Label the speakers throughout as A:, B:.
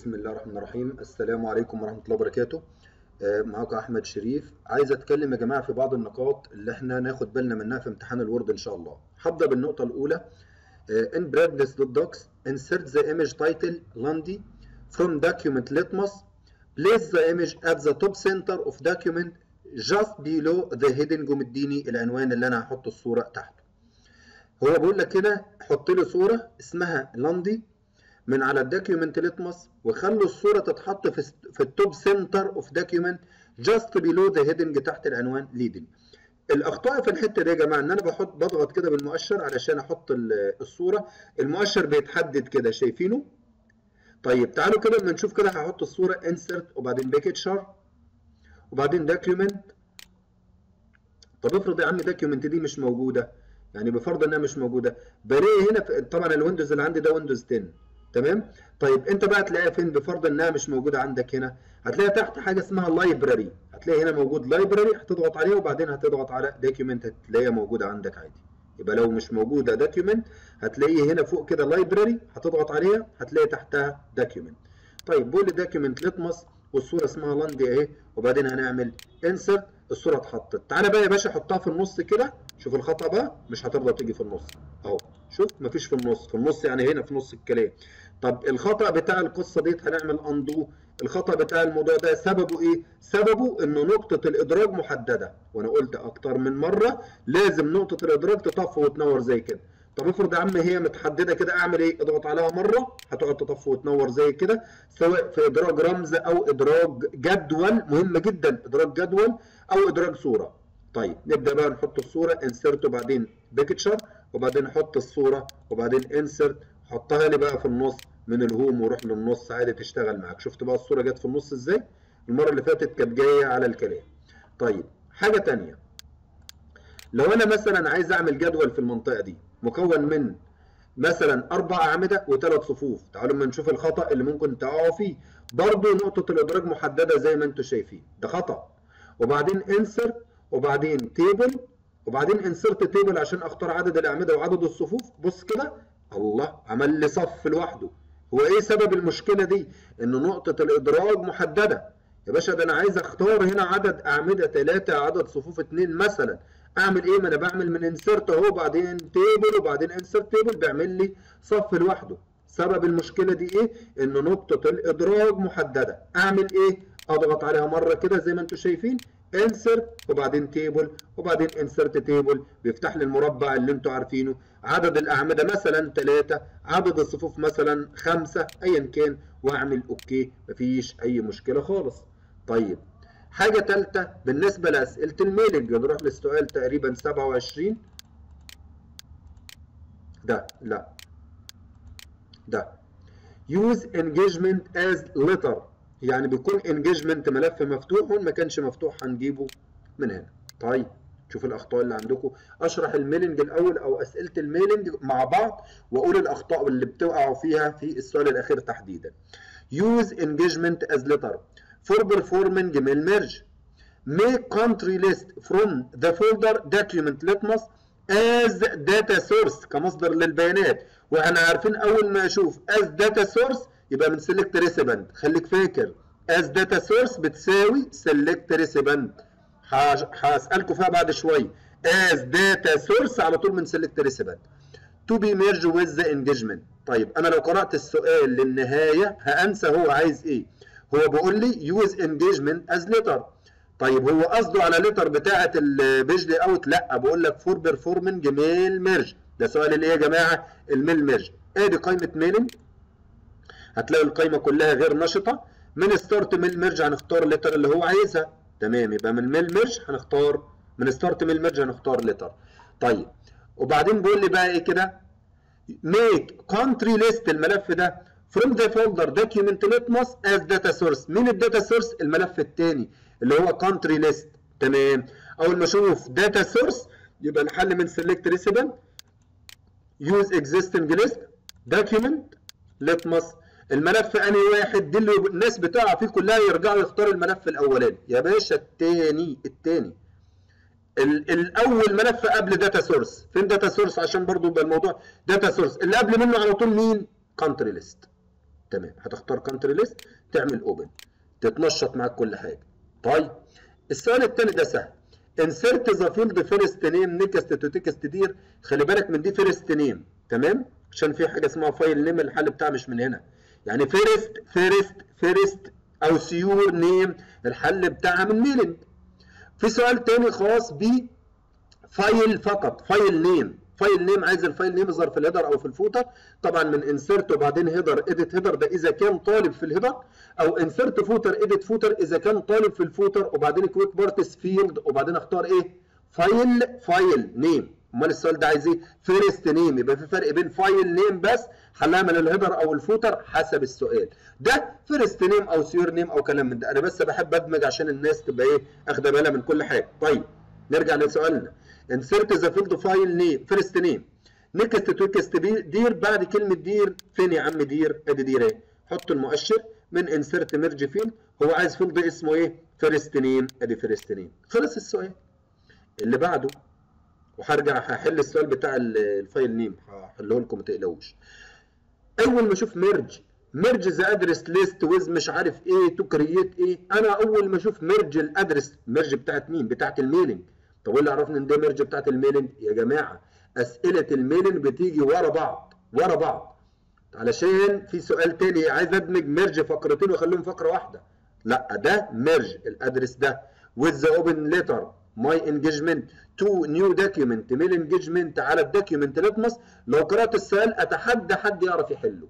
A: بسم الله الرحمن الرحيم السلام عليكم ورحمة الله وبركاته آه، معاكم أحمد شريف عايز أتكلم يا جماعة في بعض النقاط اللي احنا ناخد بالنا منها في امتحان الوورد إن شاء الله هبدأ بالنقطة الأولى آه، in practice.docs insert the image title Landy from document litmus place the image at the top center of document just below the heading ومديني العنوان اللي أنا هحط الصورة تحته هو بيقول لك هنا حط لي صورة اسمها لاندي من على الدوكيومنت ليتمس وخلوا الصوره تتحط في في التوب سنتر اوف دوكيومنت جاست بيلو ذا هيدنج تحت العنوان ليدنج الاخطاء في الحته دي يا جماعه ان انا بحط بضغط كده بالمؤشر علشان احط الصوره المؤشر بيتحدد كده شايفينه طيب تعالوا كده اما نشوف كده هحط الصوره انسرت وبعدين بيكتشر وبعدين دوكيومنت طب افرض يا عم دوكيومنت دي مش موجوده يعني بفرض انها مش موجوده بلاقي هنا في طبعا الويندوز اللي عندي ده ويندوز 10 تمام طيب انت بقى تلاقيها فين بفرض انها مش موجوده عندك هنا هتلاقيها تحت حاجه اسمها لايبراري هتلاقي هنا موجود لايبراري هتضغط عليها وبعدين هتضغط على دوكيومنت هتلاقيها موجوده عندك عادي يبقى لو مش موجوده دوكيومنت هتلاقيه هنا فوق كده لايبراري هتضغط عليها هتلاقي تحتها دوكيومنت طيب بقول لي دوكيومنت ليتمس والصوره اسمها لاندي اهي وبعدين هنعمل انسرت الصوره اتحطت تعالى بقى يا باشا حطها في النص كده شوف الخطا بقى مش هترضى تيجي في النص اهو شوف مفيش في النص في النص يعني هنا في نص الكلام طب الخطا بتاع القصه ديت هنعمل اندو الخطا بتاع الموضوع ده سببه ايه سببه ان نقطه الادراج محدده وانا قلت اكتر من مره لازم نقطه الادراج تطفي وتنور زي كده طب افرض يا عم هي متحدده كده اعمل ايه اضغط عليها مره هتقعد تطفي وتنور زي كده سواء في ادراج رمز او ادراج جدول مهم جدا ادراج جدول او ادراج صوره طيب نبدا بقى نحط الصوره انسرت وبعدين بيكتشر وبعدين نحط الصوره وبعدين انسرت حطها لي بقى في النص من الهوم وروح للنص عادي تشتغل معاك شفت بقى الصوره جت في النص ازاي المره اللي فاتت كانت جايه على الكلام طيب حاجه تانية لو انا مثلا عايز اعمل جدول في المنطقه دي مكون من مثلا اربع اعمده وثلاث صفوف تعالوا اما نشوف الخطا اللي ممكن تقعوا فيه برضه نقطه الادراج محدده زي ما انتم شايفين ده خطا وبعدين انسرت وبعدين تيبل وبعدين انسرت تيبل عشان اختار عدد الاعمده وعدد الصفوف بص كده الله عمل لي صف لوحده هو ايه سبب المشكله دي ان نقطه الادراج محدده يا باشا ده انا عايز اختار هنا عدد اعمده 3 عدد صفوف 2 مثلا اعمل ايه ما انا بعمل من انسرت اهو بعدين تيبل وبعدين انسرت تيبل بيعمل لي صف لوحده سبب المشكله دي ايه ان نقطه الادراج محدده اعمل ايه اضغط عليها مره كده زي ما انتم شايفين انسرت وبعدين تيبل وبعدين انسرت تيبل بيفتح لي المربع اللي انتوا عارفينه عدد الاعمده مثلا 3 عدد الصفوف مثلا 5 ايا كان واعمل اوكي مفيش اي مشكله خالص طيب حاجه ثالثه بالنسبه لاسئله الميلنج نروح للسؤال تقريبا 27 ده لا ده use engagement as letter يعني بيكون انجيجمنت ملف مفتوح وان ما كانش مفتوح هنجيبه من هنا طيب شوف الاخطاء اللي عندكم اشرح الميلنج الاول او اسئله الميلنج مع بعض واقول الاخطاء اللي بتقعوا فيها في السؤال الاخير تحديدا use engagement as letter for performing mail merge make country list from the folder document litmus as data source كمصدر للبيانات واحنا عارفين اول ما اشوف as data source يبقى من select recipient خليك فاكر as data source بتساوي select recipient هسألكم فيها بعد شوية as data source على طول من select recipient to be merged with the engagement طيب أنا لو قرأت السؤال للنهاية هأنسى هو عايز إيه هو بيقول لي use engagement as letter طيب هو قصده على letter بتاعة البيج لي اوت لا بقول لك for performing mail merge ده سؤال اللي ايه يا جماعة الميل ميرج ادي قائمة ميلنج هتلاقي القائمه كلها غير نشطه من ستارت ميل ميرج هنختار الليتر اللي هو عايزها تمام يبقى من ميل ميرج هنختار من ستارت ميل ميرج هنختار ليتر طيب وبعدين بيقول لي بقى ايه كده ميك كونتري ليست الملف ده from the folder document litmus as data source مين الداتا سورس الملف الثاني اللي هو country list تمام اول ما اشوف data source يبقى نحل من select recipient use existing list document litmus الملف انهي واحد دي اللي الناس بتقع فيه كلها يرجعوا يختاروا الملف الاولاني يا باشا التاني التاني الاول ملف قبل داتا سورس فين داتا سورس عشان برضو يبقى الموضوع داتا سورس اللي قبل منه على طول مين كونتري ليست تمام هتختار كانتري ليست تعمل اوبن تتنشط معاك كل حاجه طيب السؤال الثاني ده سهل insert the field first name next to text دير خلي بالك من دي first name تمام عشان في حاجه اسمها فايل نيم الحل بتاعها مش من هنا يعني first first first او سيور نيم الحل بتاعها من ميلنج في سؤال تاني خاص ب فايل فقط فايل نيم فايل نيم عايز الفايل نيم يظهر في الهيدر او في الفوتر طبعا من انسرت وبعدين هيدر اديت هيدر ده اذا كان طالب في الهيدر او انسرت فوتر اديت فوتر اذا كان طالب في الفوتر وبعدين كويك بارتس فيلد وبعدين اختار ايه فايل فايل نيم امال السؤال ده عايز ايه فيرست نيم يبقى في فرق بين فايل نيم بس حلها من الهيدر او الفوتر حسب السؤال ده فيرست نيم او سيور نيم او كلام من ده انا بس بحب ادمج عشان الناس تبقى ايه اخده بالها من كل حاجه طيب نرجع لسؤالنا insert the field file name first name next to text دير بعد كلمة دير فين يا عم دير ادي دير اهي حط المؤشر من insert merge field هو عايز فيلد اسمه ايه first name ادي first name خلص السؤال اللي بعده وهرجع هحل السؤال بتاع الفايل نيم هحله لكم ما تقلقوش اول ما اشوف ميرج ميرج ذا ادرس ليست ويز مش عارف ايه تو كرييت ايه انا اول ما اشوف ميرج الادرس ميرج بتاعت مين بتاعت الميلنج طب اللي عرفنا ان ده ميرج بتاعت الميلنج يا جماعه اسئله الميلنج بتيجي ورا بعض ورا بعض علشان في سؤال تاني عايز ادمج ميرج فقرتين واخليهم فقره واحده لا ده ميرج الادرس ده with the open letter my engagement to new document mail engagement على الدوكيومنت لتمس لو قرات السؤال اتحدى حد يعرف يحله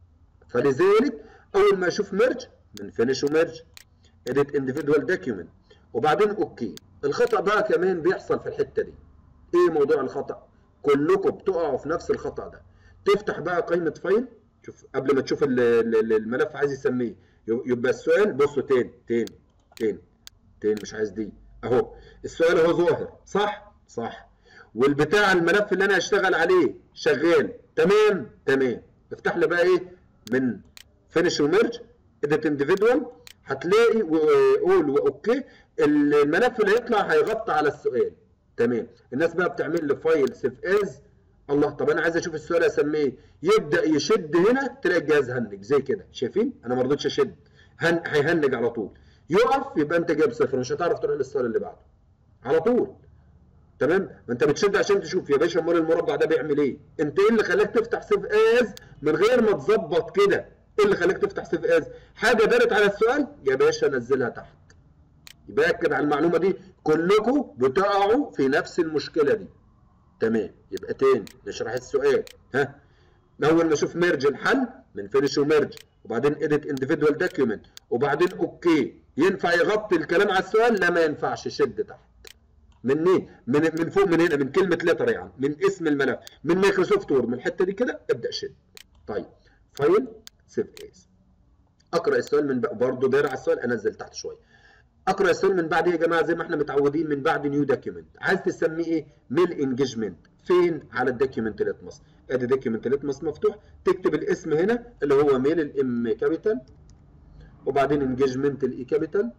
A: فلذلك اول ما اشوف ميرج من فينيش وميرج edit individual document وبعدين اوكي الخطا بقى كمان بيحصل في الحته دي ايه موضوع الخطا كلكم بتقعوا في نفس الخطا ده تفتح بقى قائمه فايل شوف قبل ما تشوف الملف عايز يسميه يبقى السؤال بصوا تاني تاني تاني تاني مش عايز دي اهو السؤال اهو ظاهر صح صح والبتاع الملف اللي انا هشتغل عليه شغال تمام تمام افتح لي بقى ايه من فينيش وميرج اديت انديفيدوال هتلاقي وقول واوكي الملف اللي هيطلع هيغطي على السؤال تمام الناس بقى بتعمل لي فايل سيف از الله طب انا عايز اشوف السؤال اسميه يبدا يشد هنا تلاقي الجهاز هنج زي كده شايفين انا ما رضيتش اشد هن... هيهنج على طول يقف يبقى انت جايب صفر مش هتعرف تروح للسؤال اللي بعده على طول تمام ما انت بتشد عشان تشوف يا باشا امال المربع ده بيعمل ايه انت ايه اللي خلاك تفتح سيف از من غير ما تظبط كده ايه اللي خلاك تفتح سيف از حاجه دارت على السؤال يا باشا نزلها تحت يبقى اكد على المعلومه دي كلكم بتقعوا في نفس المشكله دي تمام يبقى تاني نشرح السؤال ها اول ما اشوف ميرج الحل من فينيش وميرج وبعدين اديت انديفيدوال دوكيومنت وبعدين اوكي ينفع يغطي الكلام على السؤال لا ما ينفعش شد تحت من مين من من فوق من هنا من كلمه لتر يعني من اسم الملف من مايكروسوفت وورد من الحته دي كده ابدا شد طيب فايل سيف از اقرا السؤال من برضه داير على السؤال انزل تحت شويه اقرا السؤال من بعد ايه يا جماعه زي ما احنا متعودين من بعد نيو دوكيومنت عايز تسميه ايه ميل انجيجمنت فين على الدوكيومنت ليتمس ادي دوكيومنت ليتمس مفتوح تكتب الاسم هنا اللي هو ميل الام كابيتال وبعدين انجيجمنت الاي كابيتال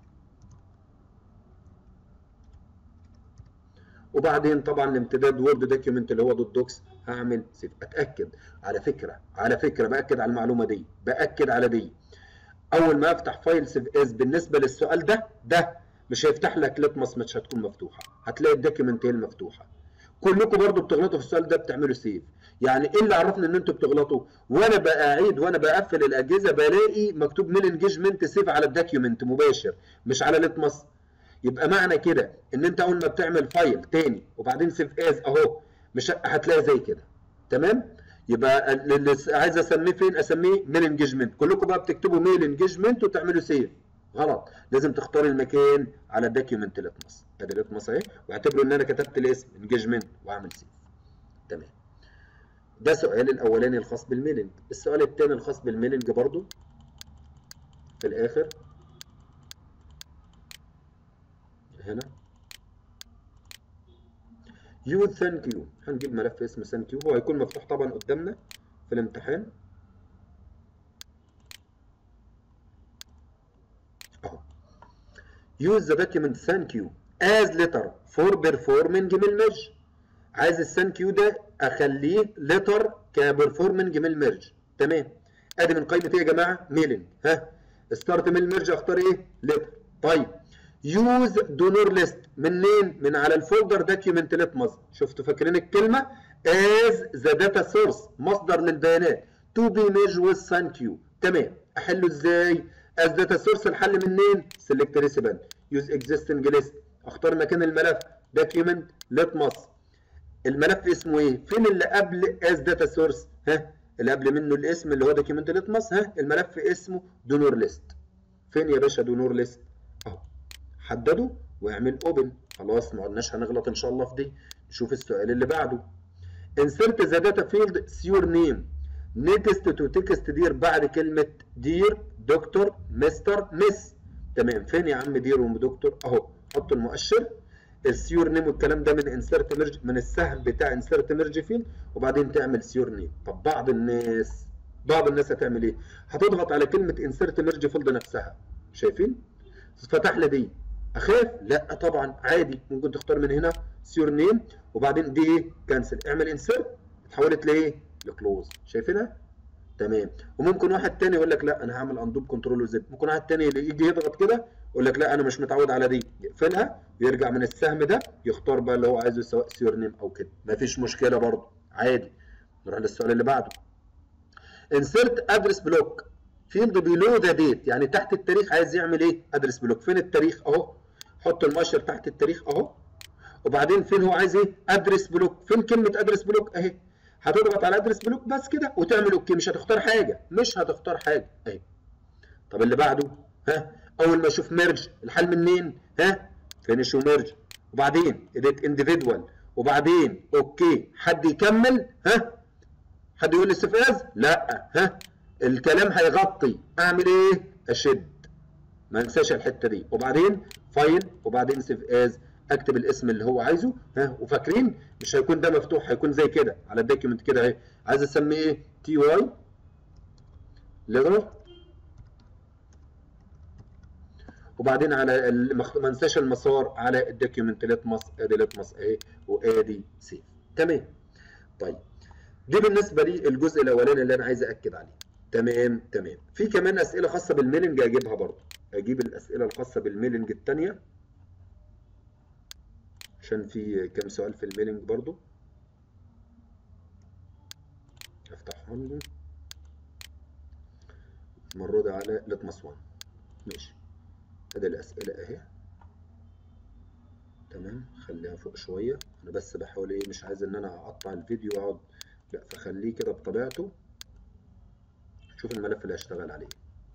A: وبعدين طبعا الامتداد وورد دوكيومنت اللي هو دوت دوكس هعمل سيف اتاكد على فكره على فكره باكد على المعلومه دي باكد على دي اول ما افتح فايل سيف از بالنسبه للسؤال ده ده مش هيفتح لك لتمس مش هتكون مفتوحه هتلاقي الدوكيومنت هي المفتوحه كلكم برضو بتغلطوا في السؤال ده بتعملوا سيف يعني ايه اللي عرفني ان انتوا بتغلطوا وانا باعيد وانا بقفل الاجهزه بلاقي مكتوب من انجيجمنت سيف على الدوكيومنت مباشر مش على لتمس يبقى معنى كده ان انت اول ما بتعمل فايل تاني وبعدين سيف از اهو مش هتلاقي زي كده تمام يبقى اللي عايز اسميه فين اسميه ميل انجيجمنت كلكم بقى بتكتبوا ميل انجيجمنت وتعملوا سيف غلط لازم تختار المكان على دوكيومنت لتمس ادي لتمس اهي واعتبروا ان انا كتبت الاسم انجيجمنت واعمل سيف تمام ده سؤال الاولاني الخاص بالميلنج السؤال الثاني الخاص بالميلنج برضو في الاخر هنا يو ثانك يو هنجيب ملف اسمه ثانك يو هو هيكون مفتوح طبعا قدامنا في الامتحان اهو use the document thank you as letter for performing mail merge عايز الثانك يو ده اخليه letter كبرفورمنج mail merge تمام ادي من قائمه ايه يا جماعه ميلنج ها ستارت ميل ميرج اختار ايه ليتر طيب يوز دونور ليست منين من على الفولدر دوكيومنت ليتمز شفتوا فاكرين الكلمه از ذا داتا سورس مصدر للبيانات تو بي ميج ويز ثانك يو تمام احله ازاي از داتا سورس الحل منين سيلكت ريسيبل يوز اكزيستنج ليست اختار مكان الملف دوكيومنت ليتمز الملف اسمه ايه فين اللي قبل از داتا سورس ها اللي قبل منه الاسم اللي هو دوكيومنت ليتمز ها الملف اسمه دونور ليست فين يا باشا دونور ليست اهو حدده واعمل اوبن خلاص ما عدناش هنغلط ان شاء الله في دي نشوف السؤال اللي بعده insert the data field your name next to text دير بعد كلمة دير دكتور مستر مس تمام فين يا عم دير ودكتور اهو حط المؤشر السيور نيم والكلام ده من انسرت ميرج من السهم بتاع انسرت ميرج فيلد وبعدين تعمل سيور نيم طب بعض الناس بعض الناس هتعمل ايه هتضغط على كلمة انسرت ميرج فيلد نفسها شايفين فتح لي دي اخاف لا طبعا عادي ممكن تختار من هنا سيور نيم وبعدين دي ايه كانسل اعمل انسرت اتحولت لايه لكلوز شايفينها تمام وممكن واحد تاني يقول لك لا انا هعمل اندوب كنترول وزد ممكن واحد تاني يجي يضغط كده يقول لك لا انا مش متعود على دي يقفلها ويرجع من السهم ده يختار بقى اللي هو عايزه سواء سيور نيم او كده مفيش مشكله برضه عادي نروح للسؤال اللي بعده انسرت ادرس بلوك فيلد بيلو ذا ديت يعني تحت التاريخ عايز يعمل ايه ادرس بلوك فين التاريخ اهو حط المؤشر تحت التاريخ اهو وبعدين فين هو عايز ايه ادرس بلوك فين كلمه ادرس بلوك اهي هتضغط على ادرس بلوك بس كده وتعمل اوكي مش هتختار حاجه مش هتختار حاجه اهي طب اللي بعده ها اول ما اشوف ميرج الحل منين ها فينيش وميرج وبعدين اديت انديفيدوال وبعدين اوكي حد يكمل ها حد يقول لي استفاز لا ها الكلام هيغطي اعمل ايه اشد ما انساش الحته دي وبعدين فايل وبعدين سيف از اكتب الاسم اللي هو عايزه ها وفاكرين مش هيكون ده مفتوح هيكون زي كده على الدوكيومنت كده اهي عايز اسميه ايه تي واي ليتر وبعدين على المخ... ما انساش المسار على الدوكيومنت ليتمس ادي ليتمس اهي وادي سيف تمام طيب دي بالنسبه لي الجزء الاولاني اللي انا عايز اكد عليه تمام تمام في كمان اسئله خاصه بالميلنج اجيبها برضه اجيب الاسئله الخاصه بالميلنج الثانيه عشان في كام سؤال في الميلنج برضو افتحهم له المره دي على لتمس 1 ماشي ادي الاسئله اهي تمام خليها فوق شويه انا بس بحاول ايه مش عايز ان انا اقطع الفيديو واقعد لا فخليه كده بطبيعته شوف الملف اللي هشتغل عليه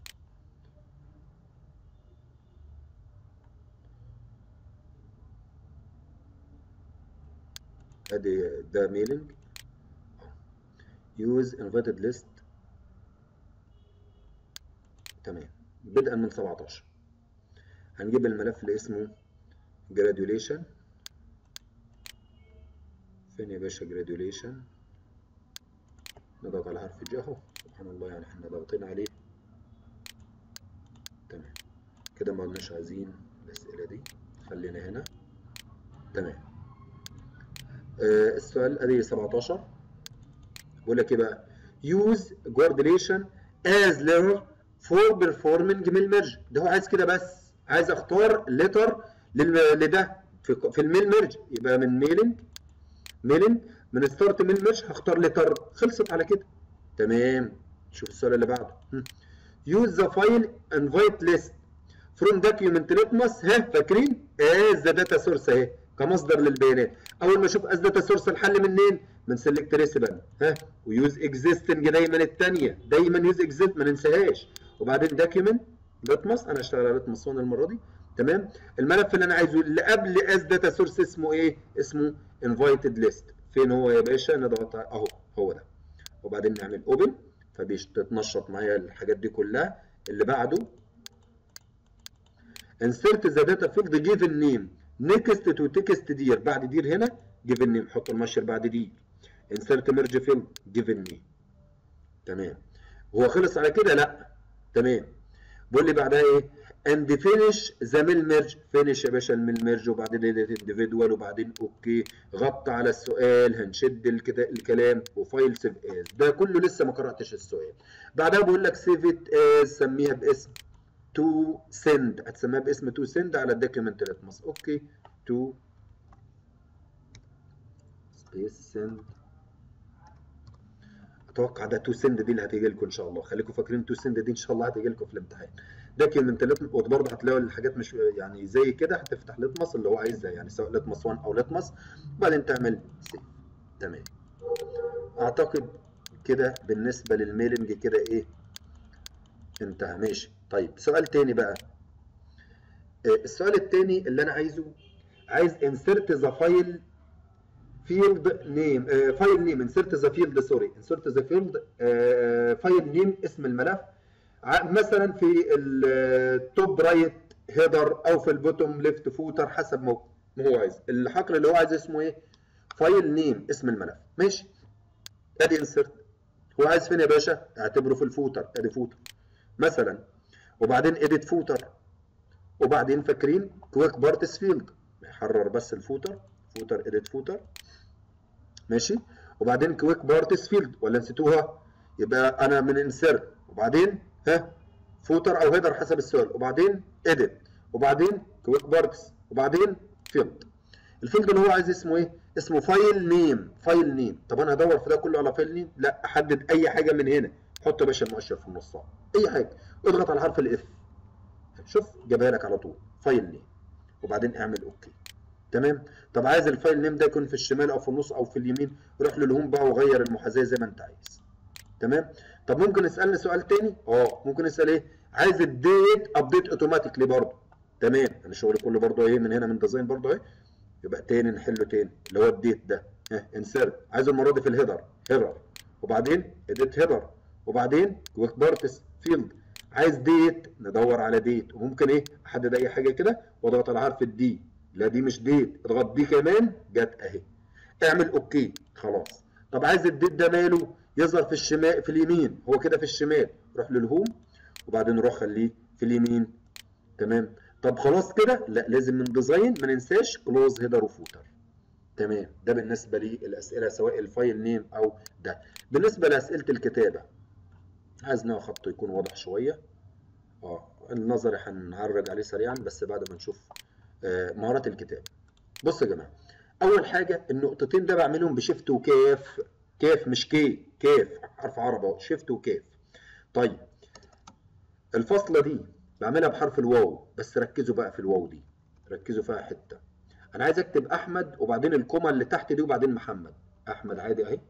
A: ادي ده ميلنج يوز انفيتد ليست تمام بدءا من 17 هنجيب الملف اللي اسمه جراديوليشن فين يا باشا جراديوليشن نضغط على حرف ج اهو سبحان الله يعني احنا ضاغطين عليه تمام كده ما قلناش عايزين الاسئله دي خلينا هنا تمام آه السؤال ادي 17 بيقول لك ايه بقى use coordination as letter for performing mail merge ده هو عايز كده بس عايز اختار لتر لده في, في الميل ميرج يبقى من ميلنج ميلنج من ستارت ميل ميرج هختار لتر خلصت على كده تمام شوف السؤال اللي بعده use the file invite list from document litmus ها فاكرين as the data source اهي كمصدر للبيانات اول ما اشوف از داتا سورس الحل منين من سيلكت ريسيبل ها ويوز اكزيستنج دايما الثانيه دايما يوز اكزيست ما ننساهاش وبعدين دوكيمنت لتمس انا هشتغل على لتمس 1 المره دي تمام الملف اللي انا عايزه اللي قبل از داتا سورس اسمه ايه اسمه انفايتد ليست فين هو يا باشا نضغط اهو هو ده وبعدين نعمل اوبن فبتتنشط معايا الحاجات دي كلها اللي بعده insert the data field given name next to text دير بعد دير هنا given name حط المؤشر بعد دي insert merge field given name تمام هو خلص على كده لا تمام بيقول لي بعدها ايه and finish the mill merge finish يا باشا الميل ميرج وبعدين edit individual وبعدين اوكي غطى على السؤال هنشد الكتا- الكلام وفايل سيف از ده كله لسه ما قراتش السؤال بعدها بقول لك سيف ات از سميها باسم تو سند هتسميها باسم تو سند على الدوكيمنت لتمس اوكي تو سبيس سند اتوقع ده تو سند دي اللي هتيجي لكم ان شاء الله خليكم فاكرين تو سند دي ان شاء الله هتيجي لكم في الامتحان دوكيمنت لتمس وبرضه هتلاقوا الحاجات مش يعني زي كده هتفتح لتمس اللي هو عايزها يعني سواء لتمس 1 او لتمس وبعدين تعمل سيف تمام اعتقد كده بالنسبه للميلنج كده ايه انتهى ماشي طيب سؤال تاني بقى آه، السؤال التاني اللي انا عايزه عايز insert the file field name uh, file name insert the field sorry insert the field uh, file name اسم الملف ع- مثلا في التوب رايت هيدر او في البوتوم ليفت فوتر حسب ما هو- ما هو عايز الحقل اللي هو عايز اسمه ايه فايل نيم اسم الملف ماشي ادي انسرت هو عايز فين يا باشا اعتبره في الفوتر ادي فوتر مثلا وبعدين اديت فوتر وبعدين فاكرين كويك بارتس فيلد يحرر بس الفوتر فوتر اديت فوتر ماشي وبعدين كويك بارتس فيلد ولا نسيتوها يبقى انا من انسرت وبعدين ها فوتر او هيدر حسب السؤال وبعدين اديت وبعدين كويك بارتس وبعدين فيلد الفيلد اللي هو عايز اسمه ايه اسمه فايل نيم فايل نيم طب انا هدور في ده كله على فايل نيم لا احدد اي حاجه من هنا حط يا باشا المؤشر في النص اي حاجه اضغط على حرف الاف شوف جابها لك على طول فايل نيم وبعدين اعمل اوكي تمام طب عايز الفايل نيم ده يكون في الشمال او في النص او في اليمين روح للهوم بقى وغير المحاذاه زي ما انت عايز تمام طب ممكن اسالني سؤال تاني اه ممكن اسال ايه عايز الديت ابديت اوتوماتيكلي برضه تمام انا شغلي كله برضه ايه من هنا من ديزاين برضه ايه يبقى تاني نحله تاني اللي هو الديت ده ها انسرت عايز المره دي في الهيدر هيدر وبعدين اديت هيدر وبعدين كويك بارتس فيلد عايز ديت ندور على ديت وممكن ايه احدد اي حاجه كده واضغط على حرف الدي لا دي مش ديت اضغط دي كمان جت اهي اعمل اوكي خلاص طب عايز الديت ده ماله يظهر في الشمال في اليمين هو كده في الشمال روح للهوم وبعدين نروح خليه في اليمين تمام طب خلاص كده لا لازم من ديزاين ما ننساش كلوز هيدر وفوتر تمام ده بالنسبه للاسئله سواء الفايل نيم او ده بالنسبه لاسئله الكتابه عايز نوع خطه يكون واضح شويه اه النظري هنعرج عليه سريعا بس بعد ما نشوف آه مهارات الكتابه بصوا يا جماعه اول حاجه النقطتين ده بعملهم بشيفت وكاف كاف مش كي كاف حرف عربي اهو شيفت وكاف طيب الفاصله دي بعملها بحرف الواو بس ركزوا بقى في الواو دي ركزوا فيها حته انا عايز اكتب احمد وبعدين الكومه اللي تحت دي وبعدين محمد احمد عادي اهي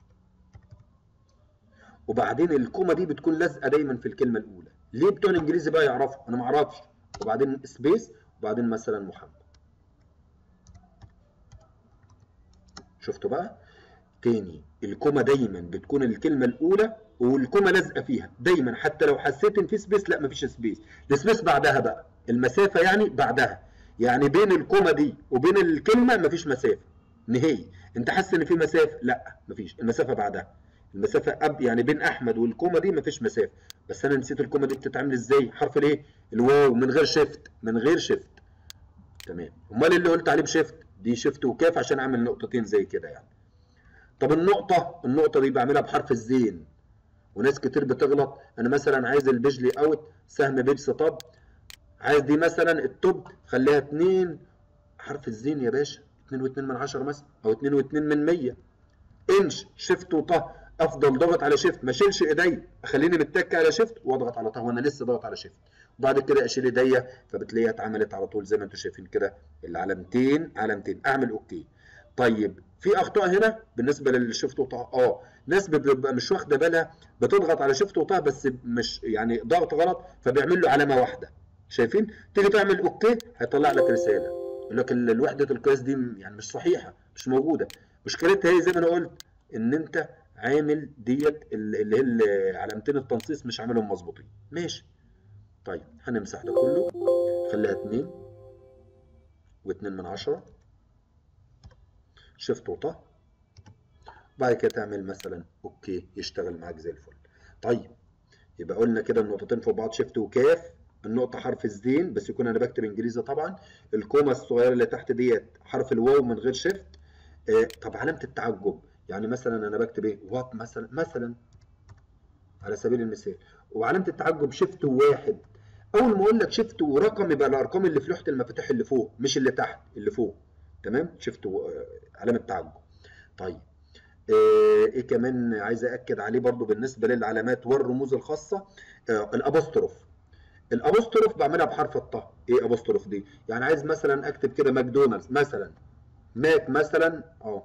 A: وبعدين الكومه دي بتكون لازقه دايما في الكلمه الاولى ليه بتوع الانجليزي بقى يعرفوا انا ما اعرفش وبعدين سبيس وبعدين مثلا محمد شفتوا بقى تاني الكومه دايما بتكون الكلمه الاولى والكومه لازقه فيها دايما حتى لو حسيت ان في سبيس لا مفيش سبيس السبيس بعدها بقى المسافه يعني بعدها يعني بين الكومه دي وبين الكلمه مفيش مسافه نهائي انت حاسس ان في مسافه لا مفيش المسافه بعدها المسافه أب يعني بين احمد والكومه دي مفيش مسافه بس انا نسيت الكومه دي بتتعمل ازاي حرف الايه الواو من غير شيفت من غير شيفت تمام امال اللي قلت عليه بشيفت دي شيفت وكاف عشان اعمل نقطتين زي كده يعني طب النقطه النقطه دي بعملها بحرف الزين وناس كتير بتغلط انا مثلا عايز البيج لي اوت سهم بيج ستاب عايز دي مثلا التوب خليها 2 حرف الزين يا باشا 2 و2 من 10 مثلا او 2 و2 من 100 انش شيفت وطه افضل ضغط على شيفت ما اشيلش ايديا اخليني متك على شيفت واضغط على طه وانا لسه ضاغط على شيفت وبعد كده اشيل ايديا فبتلاقيها اتعملت على طول زي ما انتم شايفين كده العلامتين علامتين اعمل اوكي طيب في اخطاء هنا بالنسبه للشيفت وطه اه ناس بتبقى مش واخده بالها بتضغط على شيفت وطه بس مش يعني ضغط غلط فبيعمل له علامه واحده شايفين تيجي تعمل اوكي هيطلع لك رساله يقول لك الوحده القياس دي يعني مش صحيحه مش موجوده مشكلتها هي زي ما انا قلت ان انت عامل ديت اللي هي علامتين التنصيص مش عاملهم مظبوطين ماشي طيب هنمسح ده كله خليها 2 و2 من 10 شيفت وطه بعد كده تعمل مثلا اوكي يشتغل معاك زي الفل طيب يبقى قلنا كده النقطتين فوق بعض شيفت وكاف النقطه حرف الزين بس يكون انا بكتب انجليزي طبعا الكوما الصغيره اللي تحت ديت حرف الواو من غير شيفت آه طب علامه التعجب يعني مثلا انا بكتب ايه وات مثلا مثلا على سبيل المثال وعلامه التعجب شيفت واحد اول ما اقول لك شيفت ورقم يبقى الارقام اللي في لوحه المفاتيح اللي فوق مش اللي تحت اللي فوق تمام شيفت و... علامه تعجب طيب آه ايه كمان عايز اكد عليه برضو بالنسبه للعلامات والرموز الخاصه آه الابوستروف الابوستروف بعملها بحرف الطاء ايه ابوستروف دي يعني عايز مثلا اكتب كده ماكدونالدز مثلا ماك مثلا اه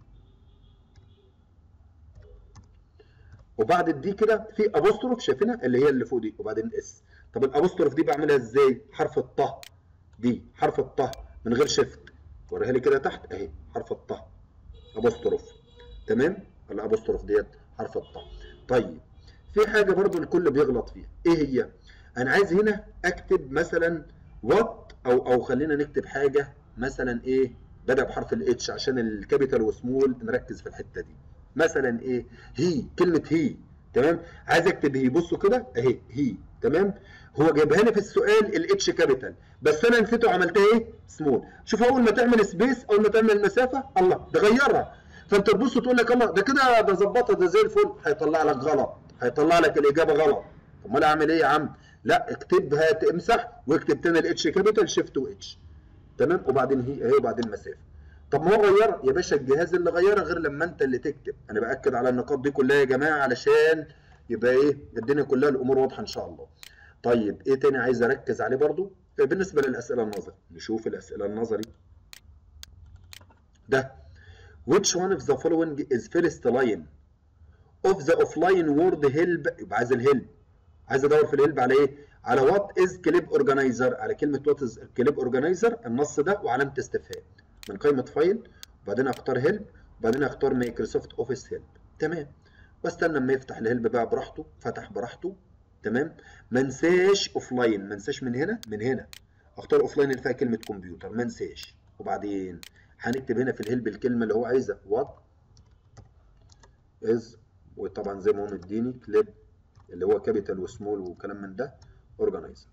A: وبعد الدي كده في ابوستروف شايفينها اللي هي اللي فوق دي وبعدين اس طب الابوستروف دي بعملها ازاي حرف الطه دي حرف الطه من غير شيفت وريها لي كده تحت اهي حرف الطه ابوستروف تمام الابوستروف ديت حرف الطه طيب في حاجه برضو الكل بيغلط فيها ايه هي انا عايز هنا اكتب مثلا وات او او خلينا نكتب حاجه مثلا ايه بدا بحرف الاتش عشان الكابيتال وسمول نركز في الحته دي مثلا ايه هي كلمه هي تمام عايز اكتب هي بصوا كده اهي هي تمام هو جايبها لي في السؤال الاتش كابيتال بس انا نسيته وعملتها ايه سمول شوف اول ما تعمل سبيس اول ما تعمل مسافه الله ده غيرها فانت تبص تقول لك الله ده كده ده ظبطها ده زي الفل هيطلع لك غلط هيطلع لك الاجابه غلط امال اعمل ايه يا عم لا اكتبها تمسح واكتب تاني الاتش كابيتال شيفت واتش تمام وبعدين هي اهي وبعدين مسافه طب ما هو غير يا باشا الجهاز اللي غيرها غير لما انت اللي تكتب انا باكد على النقاط دي كلها يا جماعه علشان يبقى ايه الدنيا كلها الامور واضحه ان شاء الله طيب ايه تاني عايز اركز عليه برضو بالنسبه للاسئله النظري نشوف الاسئله النظري ده which one of the following is first line of the offline word help يبقى عايز الهيلب عايز ادور في الهيلب على ايه على وات از كليب اورجانيزر على كلمه وات از كليب اورجانيزر النص ده وعلامه استفهام من قائمه فايل وبعدين اختار هيلب وبعدين اختار مايكروسوفت اوفيس هيلب تمام واستنى اما يفتح الهيلب بقى براحته فتح براحته تمام ما انساش اوف لاين ما انساش من هنا من هنا اختار اوف لاين اللي فيها كلمه كمبيوتر ما انساش وبعدين هنكتب هنا في الهيلب الكلمه اللي هو عايزها وات از وطبعا زي ما هو مديني كليب اللي هو كابيتال وسمول وكلام من ده اورجانيزر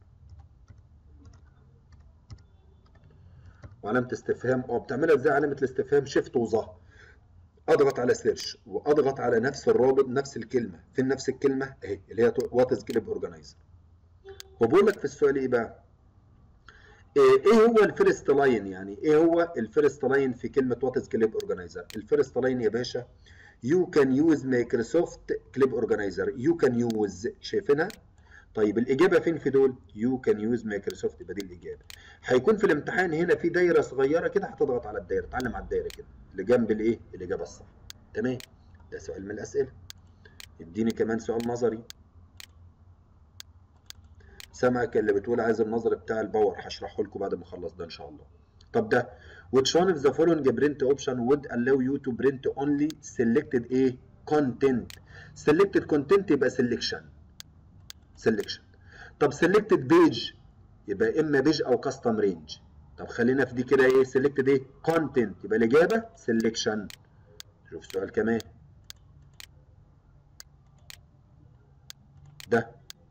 A: وعلامه استفهام اه بتعملها ازاي علامه الاستفهام شيفت وظهر اضغط على سيرش واضغط على نفس الرابط نفس الكلمه فين نفس الكلمه اهي اللي هي وات از كليب اورجانيزر وبقول لك في السؤال ايه بقى ايه هو الفيرست لاين يعني ايه هو الفيرست لاين في كلمه وات از كليب اورجانيزر الفيرست لاين يا باشا يو كان يوز مايكروسوفت كليب اورجانيزر يو كان يوز شايفينها طيب الاجابه فين في دول يو كان يوز مايكروسوفت يبقى دي الاجابه هيكون في الامتحان هنا في دايره صغيره كده هتضغط على الدايره اتعلم على الدايره كده اللي جنب الايه الاجابه الصح تمام ده سؤال من الاسئله اديني كمان سؤال نظري سامعك اللي بتقول عايز النظري بتاع الباور هشرحه لكم بعد ما اخلص ده ان شاء الله طب ده which one of the following print option would allow you to print only selected ايه content selected content يبقى selection selection طب selected page يبقى اما بيج او كاستم رينج طب خلينا في دي كده ايه selected ايه content يبقى الاجابه selection شوف سؤال كمان ده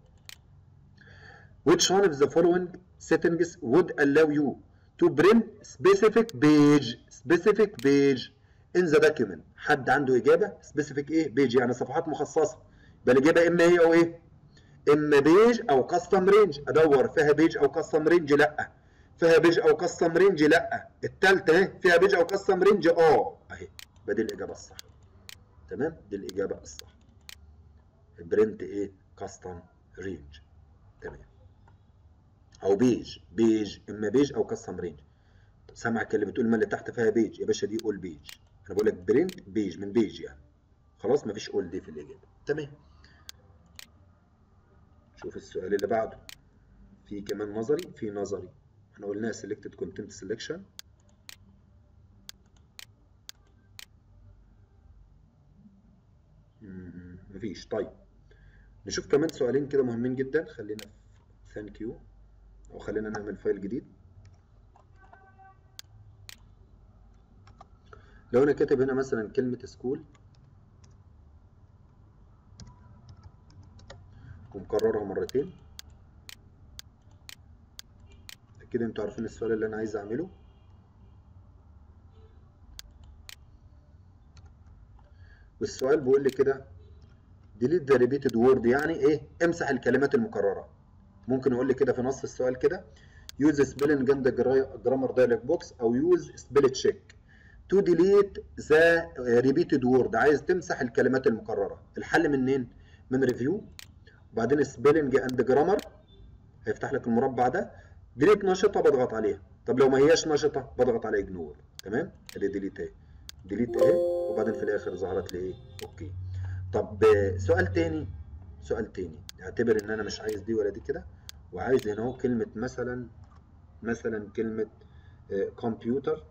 A: which one of the following settings would allow you to print specific page specific page in the document حد عنده اجابه specific ايه page يعني صفحات مخصصه يبقى الاجابه اما هي او ايه اما بيج او كاستم رينج ادور فيها بيج او كاستم رينج لا فيها بيج او كاستم رينج لا الثالثه اهي فيها بيج او كاستم رينج اه اهي يبقى دي الاجابه الصح تمام دي الاجابه الصح برنت ايه كاستم رينج تمام او بيج بيج اما بيج او كاستم رينج سامعك اللي بتقول ما اللي تحت فيها بيج يا باشا دي اول بيج انا بقول لك برنت بيج من بيج يعني خلاص مفيش اول دي في الاجابه تمام شوف السؤال اللي بعده في كمان نظري في نظري احنا قلنا selected content selection مفيش طيب نشوف كمان سؤالين كده مهمين جدا خلينا في ثانك يو او خلينا نعمل فايل جديد لو انا كاتب هنا مثلا كلمة سكول ومكررها مرتين كده انتوا عارفين السؤال اللي انا عايز اعمله والسؤال بيقول لي كده delete the repeated word يعني ايه امسح الكلمات المكرره ممكن يقول لي كده في نص السؤال كده use spelling and grammar dialog box او use spell check to delete the repeated word عايز تمسح الكلمات المكرره الحل منين من ريفيو وبعدين spelling and grammar هيفتح لك المربع ده ديليت نشطه بضغط عليها طب لو ما هياش نشطه بضغط على اجنور تمام ادي ديليت اهي ديليت اهي وبعدين في الاخر ظهرت لي ايه اوكي طب سؤال تاني سؤال تاني اعتبر ان انا مش عايز دي ولا دي كده وعايز هنا اهو كلمه مثلا مثلا كلمه كمبيوتر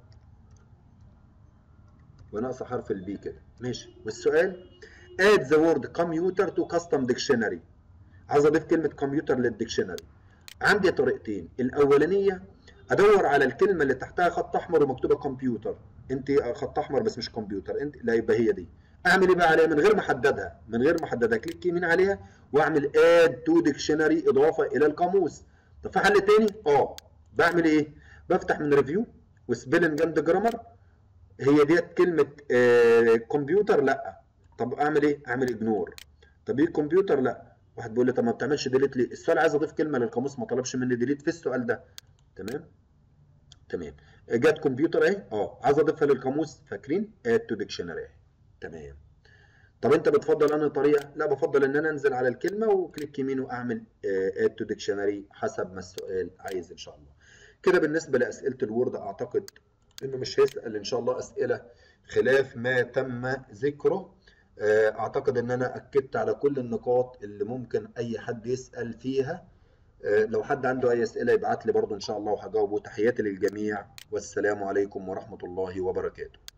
A: وناقصه حرف البي كده ماشي والسؤال add the word computer to custom dictionary عايز اضيف كلمه كمبيوتر للديكشنري عندي طريقتين الاولانيه ادور على الكلمه اللي تحتها خط احمر ومكتوبه كمبيوتر انت خط احمر بس مش كمبيوتر انت لا يبقى هي دي اعمل ايه بقى عليها من غير ما احددها من غير ما احددها كليك يمين عليها واعمل اد تو ديكشنري اضافه الى القاموس طب في حل تاني اه بعمل ايه بفتح من ريفيو وسبيلنج اند جرامر هي ديت كلمه آه كمبيوتر لا طب اعمل ايه اعمل اجنور طب ايه كمبيوتر لا واحد بيقول لي طب ما بتعملش ديليت ليه السؤال عايز اضيف كلمه للقاموس ما طلبش مني ديليت في السؤال ده تمام تمام جت كمبيوتر اهي اه عايز اضيفها للقاموس فاكرين اد تو ديكشنري اهي تمام طب انت بتفضل انهي طريقه لا بفضل ان انا انزل على الكلمه وكليك يمين واعمل اد تو ديكشنري حسب ما السؤال عايز ان شاء الله كده بالنسبه لاسئله الوورد اعتقد انه مش هيسال ان شاء الله اسئله خلاف ما تم ذكره اعتقد ان انا اكدت على كل النقاط اللي ممكن اي حد يسال فيها لو حد عنده اي اسئله يبعت لي برضو ان شاء الله وهجاوبه تحياتي للجميع والسلام عليكم ورحمه الله وبركاته